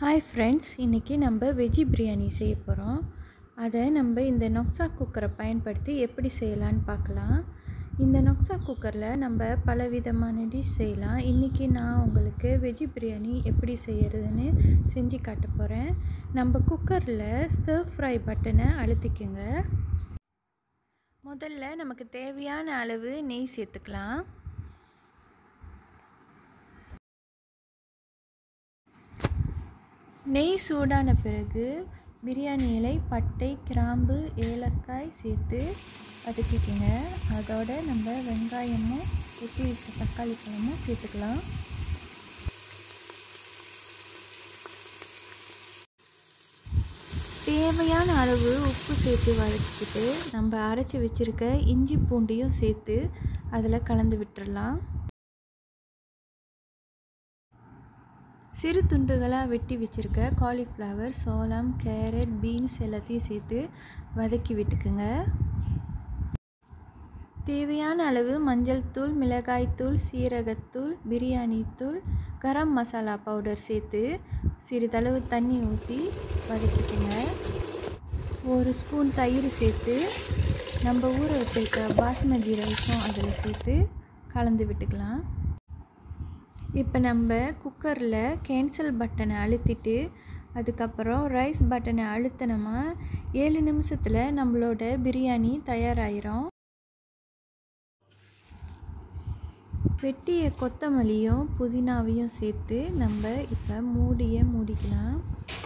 hi friends இன்றைக்கி நம்ம veggie biryani செய்ய போகிறோம் அதை நம்ம இந்த நொக்ஸா குக்கரை பயன்படுத்தி எப்படி செய்யலான்னு பார்க்கலாம் இந்த நொக்ஸா குக்கரில் நம்ம பல விதமான டிஷ் செய்யலாம் இன்றைக்கி நான் உங்களுக்கு வெஜ்ஜி பிரியாணி எப்படி செய்கிறதுன்னு செஞ்சு காட்ட போகிறேன் நம்ம குக்கரில் ஸ்டர் ஃப்ரை பட்டனை அழுத்திக்கோங்க முதல்ல நமக்கு தேவையான அளவு நெய் சேர்த்துக்கலாம் நெய் சூடான பிறகு பிரியாணி இலை பட்டை கிராம்பு ஏலக்காய் சேர்த்து வதக்கிக்கோங்க அதோட நம்ம வெங்காயமும் வெட்டி வச்ச தக்காளி பழமும் சேர்த்துக்கலாம் தேவையான அளவு உப்பு சேர்த்து வதக்கிட்டு நம்ம அரைச்சி வச்சுருக்க இஞ்சி பூண்டையும் சேர்த்து அதில் கலந்து விட்டுடலாம் சிறு துண்டுகளாக வெட்டி வச்சுருக்க காலிஃப்ளவர் சோளம் கேரட் பீன்ஸ் எல்லாத்தையும் சேர்த்து வதக்கி விட்டுக்குங்க தேவையான அளவு மஞ்சள் தூள் மிளகாய்த்தூள் சீரகத்தூள் பிரியாணி தூள் கரம் மசாலா பவுடர் சேர்த்து சிறிதளவு தண்ணி ஊற்றி வதக்கிக்குங்க ஒரு ஸ்பூன் தயிர் சேர்த்து நம்ம ஊற வச்சிருக்க பாஸ்மதி ரைஸும் அதில் சேர்த்து கலந்து விட்டுக்கலாம் இப்போ நம்ம குக்கரில் கேன்சல் பட்டனை அழுத்திட்டு அதுக்கப்புறம் ரைஸ் பட்டனை அழுத்தினோமா ஏழு நிமிஷத்தில் நம்மளோட பிரியாணி தயாராகிரும் வெட்டிய கொத்தமல்லியும் புதினாவையும் சேர்த்து நம்ம இப்போ மூடியை மூடிக்கலாம்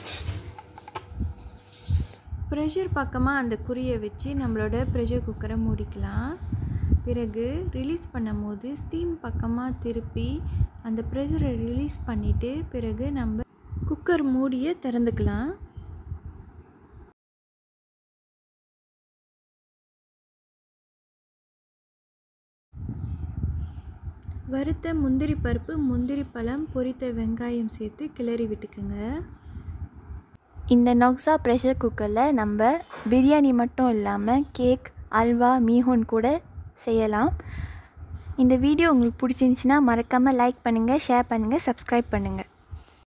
ப்ரெஷர் பக்கமாக அந்த குறியை வச்சு நம்மளோட ப்ரெஷர் குக்கரை மூடிக்கலாம் பிறகு ரிலீஸ் பண்ணும் போது ஸ்டீம் பக்கமாக திருப்பி அந்த ப்ரெஷரை ரிலீஸ் பண்ணிவிட்டு பிறகு நம்ம குக்கர் மூடியை திறந்துக்கலாம் வறுத்த முந்திரி பருப்பு முந்திரி பழம் பொரித்த வெங்காயம் சேர்த்து கிளறி விட்டுக்குங்க இந்த நொக்ஸா ப்ரெஷர் குக்கரில் நம்ம பிரியாணி மட்டும் இல்லாமல் கேக் அல்வா மீஹோன் கூட செய்யலாம் இந்த வீடியோ உங்களுக்கு பிடிச்சிருந்துச்சின்னா மறக்காமல் லைக் பண்ணுங்கள் ஷேர் பண்ணுங்கள் சப்ஸ்கிரைப் பண்ணுங்கள்